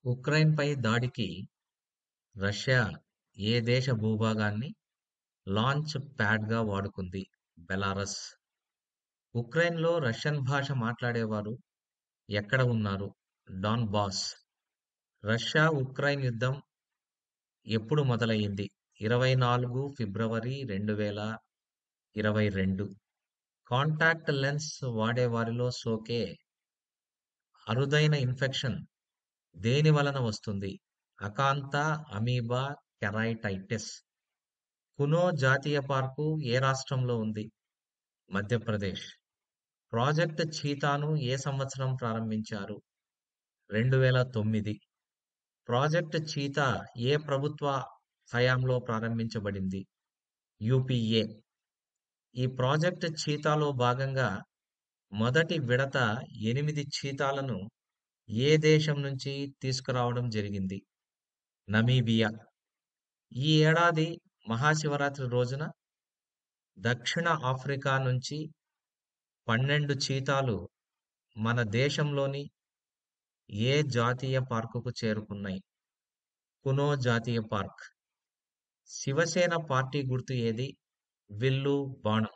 ఉక్రెయిన్‌పై దాడికి రష్యా ఏ దేశ భూభాగాన్ని లాంచ్ ప్యాడ్‌గా వాడుకుంది బెలారస్ ఉక్రెయిన్‌లో రష్యన్ భాష మాట్లాడేవారు ఎక్కడ ఉన్నారు డాన్బాస్ రష్యా ఉక్రెయిన్ యుద్ధం ఎప్పుడు మొదలయ్యింది ఇరవై నాలుగు ఫిబ్రవరి రెండు వేల ఇరవై రెండు కాంటాక్ట్ లెన్స్ వాడేవారిలో సోకే అరుదైన ఇన్ఫెక్షన్ దేని వలన వస్తుంది అకాంతా అమీబా కెరైటైటిస్ కునో జాతీయ పార్కు ఏ రాష్ట్రంలో ఉంది మధ్యప్రదేశ్ ప్రాజెక్ట్ చీతాను ఏ సంవత్సరం ప్రారంభించారు రెండు వేల తొమ్మిది ప్రాజెక్ట్ చీతా ఏ ప్రభుత్వ హయాంలో ప్రారంభించబడింది యూపీఏ ఈ ప్రాజెక్ట్ చీతాలో భాగంగా మొదటి విడత ఎనిమిది చీతాలను ఏ దేశం నుంచి తీసుకురావడం జరిగింది నమీబియా ఈ ఏడాది మహాశివరాత్రి రోజున దక్షిణ ఆఫ్రికా నుంచి పన్నెండు చీతాలు మన దేశంలోని ఏ జాతీయ పార్కుకు చేరుకున్నాయి కునో జాతీయ పార్క్ శివసేన పార్టీ గుర్తు ఏది విల్లు బాణం